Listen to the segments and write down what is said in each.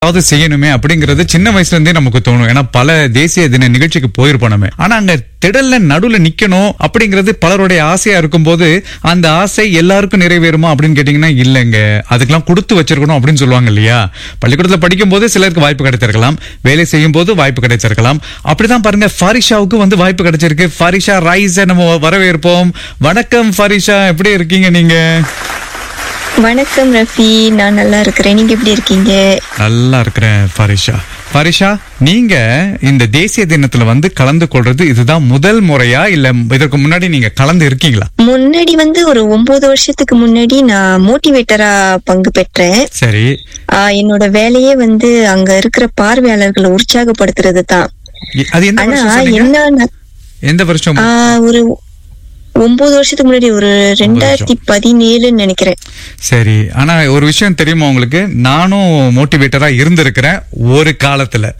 ஏதாவது செய்யணுமே அப்படிங்கறது சின்ன வயசுல இருந்தே நமக்கு தோணும் ஏன்னா பல தேசிய தின நிகழ்ச்சிக்கு போயிருப்போம் நம்ம ஆனா அங்க திடல்ல நடுவுல நிக்கணும் அப்படிங்கிறது பலருடைய ஆசையா இருக்கும்போது அந்த ஆசை எல்லாருக்கும் நிறைவேறுமா அப்படின்னு கேட்டீங்கன்னா இல்லைங்க அதுக்கெல்லாம் கொடுத்து வச்சிருக்கணும் அப்படின்னு சொல்லுவாங்க இல்லையா பள்ளிக்கூடத்துல படிக்கும் போது சிலருக்கு வாய்ப்பு கிடைத்திருக்கலாம் வேலை செய்யும் போது வாய்ப்பு கிடைச்சிருக்கலாம் அப்படிதான் பாருங்க ஃபாரிஷாவுக்கு வந்து வாய்ப்பு கிடைச்சிருக்கு ஃபாரிஷா ரைஸ் நம்ம வரவேற்போம் வணக்கம் ஃபாரிஷா எப்படி இருக்கீங்க நீங்க வணக்கம் ரஃபி நான் நல்லா இருக்கிறேன் நீங்க எப்படி இருக்கீங்க நல்லா இருக்கிறேன் ஃபாரிஷா ஃபாரிஷா நீங்க இந்த தேசிய தினத்துல வந்து கலந்து கொள்றது இதுதான் முதல் முறையா இல்ல இதற்கு முன்னாடி நீங்க கலந்து இருக்கீங்களா முன்னாடி வந்து ஒரு ஒன்பது வருஷத்துக்கு முன்னாடி நான் மோட்டிவேட்டரா பங்கு பெற்றேன் சரி ஆஹ் என்னோட வேலையே வந்து அங்க இருக்கிற பார்வையாளர்களை உற்சாகப்படுத்துறது தான் இ- அது எந்த ஆனா வருஷம் சொன்னீங்க? என்ன எந்த வருஷம் ஒரு ஒன்பது வருஷத்துக்கு முன்னாடி ஒரு ரெண்டாயிரத்தி பதினேழுன்னு நினைக்கிறேன் சரி ஆனா ஒரு விஷயம் தெரியுமா உங்களுக்கு நானும் மோட்டிவேட்டரா இருந்திருக்கிறேன் ஒரு காலத்துல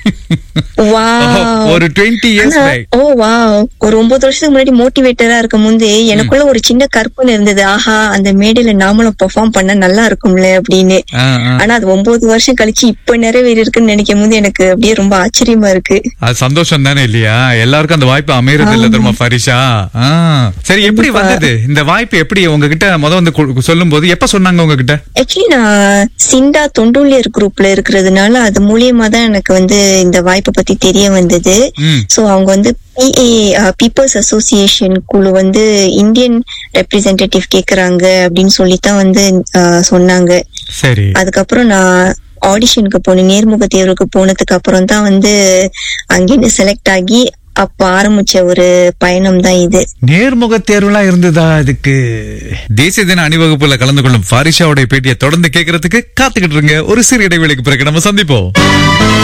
Wow. ஒரு டுவெண்ட்டி இயர்ஸ் ஆனா, பேக் ஓ வா ஒரு ஒன்பது வருஷத்துக்கு முன்னாடி மோட்டிவேட்டரா இருக்கும் போது எனக்குள்ள ஒரு சின்ன கற்பனை இருந்தது ஆஹா அந்த மேடையில நாமளும் பெர்ஃபார்ம் பண்ண நல்லா இருக்கும்ல அப்படின்னு ஆனா அது ஒன்பது வருஷம் கழிச்சு இப்ப நிறைவேறி இருக்குன்னு நினைக்கும் போது எனக்கு அப்படியே ரொம்ப ஆச்சரியமா இருக்கு அது சந்தோஷம் தானே இல்லையா எல்லாருக்கும் அந்த வாய்ப்பு அமையறது இல்ல தெரியுமா ஃபரிஷா ஆ. சரி எப்படி வந்தது இந்த வாய்ப்பு எப்படி உங்ககிட்ட முத வந்து கு- சொல்லும் போது எப்ப சொன்னாங்க உங்ககிட்ட ஆக்சுவலி நான் சிண்டா தொண்டூழியர் குரூப்ல இருக்கிறதுனால அது மூலியமா தான் எனக்கு வந்து இந்த வாய்ப்பை பத்தி தெரிய வந்தது ம் சோ அவங்க வந்து பிஏ பீப்புள்ஸ் அசோசியேஷன் குழு வந்து இந்தியன் ரெப்ரசன்டேட்டிவ் கேக்குறாங்க அப்படின்னு சொல்லித்தான் வந்து ஆஹ், சொன்னாங்க சரி அதுக்கப்புறம் நான் ஆடிஷனுக்கு போனேன் நேர்முக தேர்வுக்கு போனதுக்கு அப்புறம் தான் வந்து அங்கிருந்து செலக்ட் ஆகி அப்ப ஆரம்பிச்ச ஒரு பயணம் தான் இது நேர்முக தேர்வுலாம் இருந்ததா இதுக்கு தேசிய தின அணிவகுப்புல கலந்து கொள்ளும் ஃபாரிஷாவுடைய பேட்டியை தொடர்ந்து கேட்கறதுக்கு காத்துக்கிட்டு இருங்க ஒரு சிறு இடைவெளிக்கு பிறகு நம்ம சந்திப்போம்